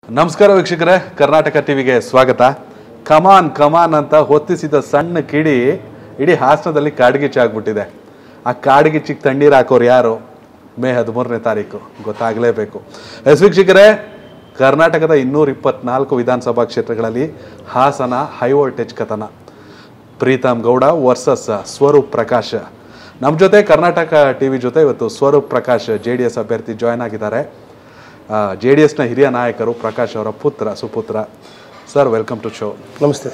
ನಮಸ್ಕಾರ ವೀಕ್ಷಕರೇ ಕರ್ನಾಟಕ ಟಿವಿಗೆ ಸ್ವಾಗತ ಕಮಾನ್ ಕಮಾನ್ ಅಂತ ಹೊತ್ತಿಸಿದ ಸಣ್ಣ ಕಿಡಿ ಇಡೀ ಹಾಸನದಲ್ಲಿ ಕಾಡ್ಗಿಚ್ಚಾಗ್ಬಿಟ್ಟಿದೆ ಆ ಕಾಡ್ಗಿಚ್ಚಿಗೆ ತಣ್ಣೀರು ಹಾಕೋರು ಯಾರು ಮೇ ಹದಿಮೂರನೇ ತಾರೀಕು ಗೊತ್ತಾಗಲೇಬೇಕು ಎಸ್ ವೀಕ್ಷಕರೇ ಕರ್ನಾಟಕದ ಇನ್ನೂರ ಇಪ್ಪತ್ನಾಲ್ಕು ವಿಧಾನಸಭಾ ಕ್ಷೇತ್ರಗಳಲ್ಲಿ ಹಾಸನ ಹೈ ವೋಲ್ಟೇಜ್ ಕಥನ ಪ್ರೀತಮ್ ಗೌಡ ವರ್ಸಸ್ ಸ್ವರೂಪ್ ಪ್ರಕಾಶ್ ನಮ್ಮ ಜೊತೆ ಕರ್ನಾಟಕ ಟಿ ವಿ ಜೊತೆ ಇವತ್ತು Swaroop Prakash J D S ಅಭ್ಯರ್ಥಿ ಜಾಯ್ನ್ ಆಗಿದ್ದಾರೆ ಜೆ ಡಿ ಎಸ್ನ ಹಿರಿಯ ನಾಯಕರು ಪ್ರಕಾಶ್ ಅವರ ಪುತ್ರ ಸುಪುತ್ರ ಸರ್ ವೆಲ್ಕಮ್ ಟು ಶೋ ನಮಸ್ತೆ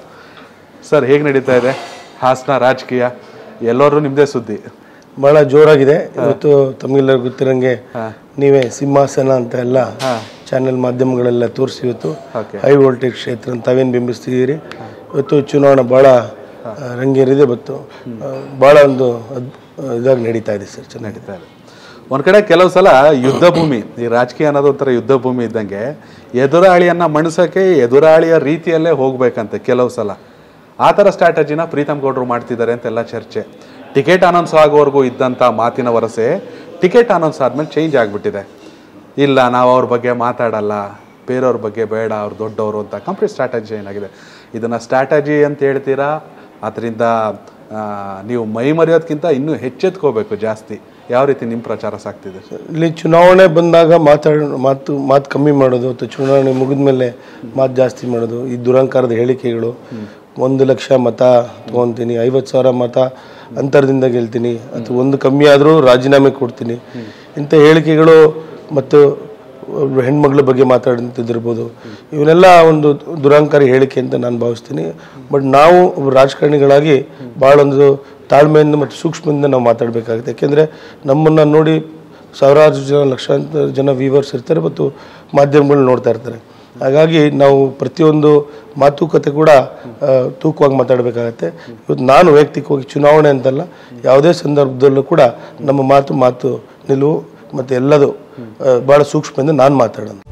ಸರ್ ಹೇಗೆ ನಡೀತಾ ಇದೆ ಹಾಸನ ರಾಜಕೀಯ ಎಲ್ಲರೂ ನಿಮ್ಮದೇ ಸುದ್ದಿ ಬಹಳ ಜೋರಾಗಿದೆ ಇವತ್ತು ತಮಗೆಲ್ಲರಿಗೂ ಗೊತ್ತಿರಂಗೆ ನೀವೇ ಸಿಂಹಾಸನ ಅಂತ ಎಲ್ಲ ಚಾನೆಲ್ ಮಾಧ್ಯಮಗಳೆಲ್ಲ ತೋರಿಸಿ ಇವತ್ತು Okay. ಹೈ ವೋಲ್ಟೇಜ್ ಕ್ಷೇತ್ರ ಅಂತ ತಾವೇನು ಬಿಂಬಿಸ್ತಿದ್ದೀರಿ ಇವತ್ತು ಚುನಾವಣೆ ಬಹಳ ಆ, ರಂಗೇರಿದೆ ಇವತ್ತು ಆ, ಬಹಳ ಒಂದು ಅದ್- ಇದಾಗಿ ನಡೀತಾ ಇದೆ ಸರ್ ಚೆನ್ನಾಗಿ ನಡೀತಾ ಇದೆ ಒಂದ್ ಕಡೆ ಕೆಲವು ಸಲ ಯುದ್ಧ ಭೂಮಿ ಈ ರಾಜಕೀಯ ಅನ್ನೋದು ಒಂಥರ ಯುದ್ಧ ಭೂಮಿ ಇದ್ದಂಗೆ ಎದುರಾಳಿಯನ್ನ ಮಣಿಸೋಕೆ ಎದುರಾಳಿಯ ರೀತಿಯಲ್ಲೇ ಹೋಗ್ಬೇಕಂತೆ ಕೆಲವು ಸಲ ಆ ಥರ ಸ್ಟ್ರಾಟಜಿನ ಪ್ರೀತಮ್ ಗೌಡ್ರು ಮಾಡ್ತಿದ್ದಾರೆ ಅಂತೆಲ್ಲ ಚರ್ಚೆ ಟಿಕೆಟ್ ಅನೌನ್ಸ್ ಆಗೋವರೆಗೂ ಇದ್ದಂಥ ಮಾತಿನ ವರಸೆ ಟಿಕೆಟ್ ಅನೌನ್ಸ್ ಆದ್ಮೇಲೆ ಚೇಂಜ್ ಆಗಿಬಿಟ್ಟಿದೆ ಇಲ್ಲ ನಾವು ಅವ್ರ ಬಗ್ಗೆ ಮಾತಾಡಲ್ಲ ಬೇರೆಯವ್ರ ಬಗ್ಗೆ ಬೇಡ ಅವ್ರು ದೊಡ್ಡವರು ಅಂತ ಕಂಪ್ಲೀಟ್ ಸ್ಟ್ರಾಟಜಿ ಏನಾಗಿದೆ ಇದನ್ನ ಸ್ಟ್ರಾಟಜಿ ಅಂತ ಹೇಳ್ತೀರಾ ಅದರಿಂದ ನೀವು ಮೈ ಮರೆಯೋದಕ್ಕಿಂತ ಇನ್ನೂ ಹೆಚ್ಚೆತ್ಕೋಬೇಕು ಜಾಸ್ತಿ ಯಾವ ರೀತಿ ನಿಮ್ಮ ಪ್ರಚಾರ ಸಾಕ್ತಿದೆ ಇಲ್ಲಿ ಚುನಾವಣೆ ಬಂದಾಗ ಮಾತಾಡ ಮಾತು ಮಾತು ಕಮ್ಮಿ ಮಾಡೋದು ಅಥವಾ ಚುನಾವಣೆ ಮುಗಿದ ಮೇಲೆ ಮಾತು ಜಾಸ್ತಿ ಮಾಡೋದು ಈ ದುರಂಕಾರದ ಹೇಳಿಕೆಗಳು ಒಂದು ಲಕ್ಷ ಮತ ತಗೊಂತೀನಿ ಐವತ್ತು ಸಾವಿರ ಮತ ಅಂತರದಿಂದ ಗೆಲ್ತೀನಿ ಅಥವಾ ಒಂದು ಕಮ್ಮಿ ಆದರೂ ರಾಜೀನಾಮೆ ಕೊಡ್ತೀನಿ ಇಂಥ ಹೇಳಿಕೆಗಳು ಮತ್ತು ಒಬ್ರು ಹೆಣ್ಮಗಳ ಬಗ್ಗೆ ಮಾತಾಡ್ತಿದ್ದಿರ್ಬೋದು ಇವನ್ನೆಲ್ಲ ಒಂದು ದುರಂಕಾರಿ ಹೇಳಿಕೆ ಅಂತ ನಾನು ಭಾವಿಸ್ತೀನಿ ಬಟ್ ನಾವು ಒಬ್ಬ ರಾಜಕಾರಣಿಗಳಾಗಿ ಭಾಳ ಒಂದು ತಾಳ್ಮೆಯಿಂದ ಮತ್ತು ಸೂಕ್ಷ್ಮದಿಂದ ನಾವು ಮಾತಾಡಬೇಕಾಗುತ್ತೆ ಯಾಕೆಂದರೆ ನಮ್ಮನ್ನು ನೋಡಿ ಸಾವಿರಾರು ಜನ ಲಕ್ಷಾಂತರ ಜನ ವ್ಯೂವರ್ಸ್ ಇರ್ತಾರೆ ಮತ್ತು ಮಾಧ್ಯಮಗಳು ನೋಡ್ತಾ ಇರ್ತಾರೆ ಹಾಗಾಗಿ ನಾವು ಪ್ರತಿಯೊಂದು ಮಾತುಕತೆ ಕೂಡ ಆ, ತೂಕವಾಗಿ ಮಾತಾಡಬೇಕಾಗತ್ತೆ ಇವತ್ತು ನಾನು ವೈಯಕ್ತಿಕವಾಗಿ ಚುನಾವಣೆ ಅಂತಲ್ಲ ಯಾವುದೇ ಸಂದರ್ಭದಲ್ಲೂ ಕೂಡ ನಮ್ಮ ಮಾತು ಮಾತು ನಿಲುವು ಮತ್ತು ಎಲ್ಲದು ಆ, ಭಾಳ ಸೂಕ್ಷ್ಮದಿಂದ ನಾನು ಮಾತಾಡೋಣ